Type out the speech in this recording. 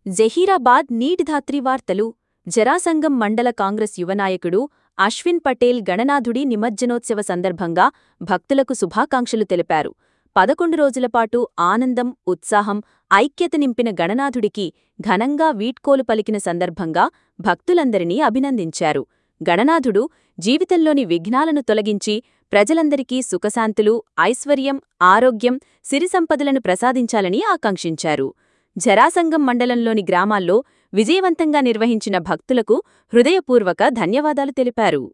జహీరాబాద్ నీటిధాత్రి వార్తలు జరాసంగం మండల కాంగ్రెస్ యువనాయకుడు అశ్విన్ పటేల్ గణనాథుడి నిమజ్జనోత్సవ సందర్భంగా భక్తులకు శుభాకాంక్షలు తెలిపారు పదకొండు రోజులపాటు ఆనందం ఉత్సాహం ఐక్యత నింపిన గణనాథుడికి ఘనంగా వీడ్కోలు పలికిన సందర్భంగా భక్తులందరినీ అభినందించారు గణనాథుడు జీవితంలోని విఘ్నాలను తొలగించి ప్రజలందరికీ సుఖశాంతులు ఐశ్వర్యం ఆరోగ్యం సిరిసంపదలను ప్రసాదించాలని ఆకాంక్షించారు జరాసంగం మండలంలోని గ్రామాల్లో విజయవంతంగా నిర్వహించిన భక్తులకు హృదయపూర్వక ధన్యవాదాలు తెలిపారు